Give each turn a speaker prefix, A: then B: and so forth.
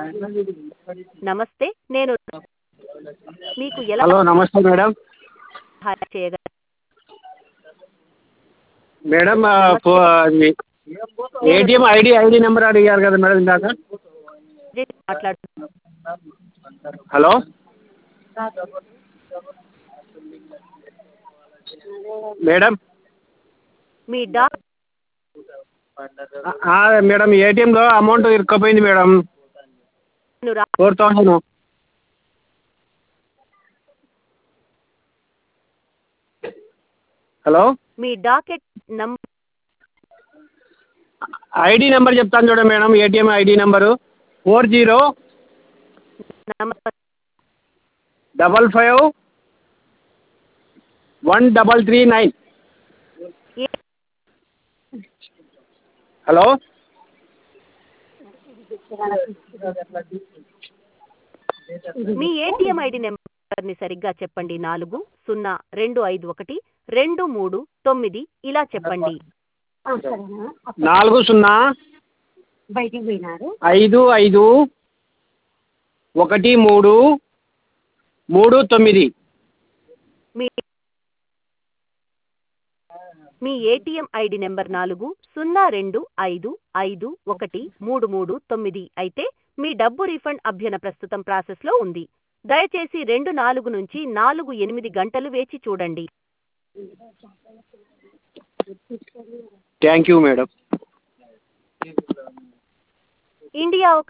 A: నమస్తే నేను మీకు ఎలా
B: హలో నమస్తే మేడం
A: సహాయం చేయగలను
B: madam ATM ID ID number అడిగారు కదా మేడం ఇందాక
A: మాట్లాడుతున్నాను
B: హలో మేడం
A: మీ డా
B: ఆ, మేడం ఏటీఎంలో అమౌంట్ ఇరుక్కపోయింది మేడం
A: నేను రా
B: ఫోర్ థౌసండ్ హలో
A: మీ డాకెట్ నంబర్
B: ఐడి నెంబర్ చెప్తాను చూడండి madam ATM ID number four zero
A: number
B: double five one double three nine
A: ఏ-
B: హలో
A: మీ ఏటీఎం ఐడి నెంబర్ని సరిగ్గా చెప్పండి నాలుగు సున్నా రెండు ఐదు ఒకటి రెండు మూడు తొమ్మిది ఇలా చెప్పండి
C: సరేనా
B: నాలుగు సున్నా
C: బయటికి పోయినారు
B: ఐదు ఐదు ఒకటి మూడు మూడు తొమ్మిది
A: మీ మీ ఏటీఎం ఐడి నెంబర్ నాలుగు సున్నా రెండు ఐదు ఐదు ఒకటి మూడు మూడు తొమ్మిది అయితే మీ డబ్బు రీఫండ్ అభ్యర్థన ప్రస్తుతం ప్రాసెస్లో ఉంది దయచేసి రెండు నాలుగు నుంచి నాలుగు ఎనిమిది గంటలు వేచి చూడండి
B: థ్యాంక్ యూ మేడం
A: ఇండియా ఒక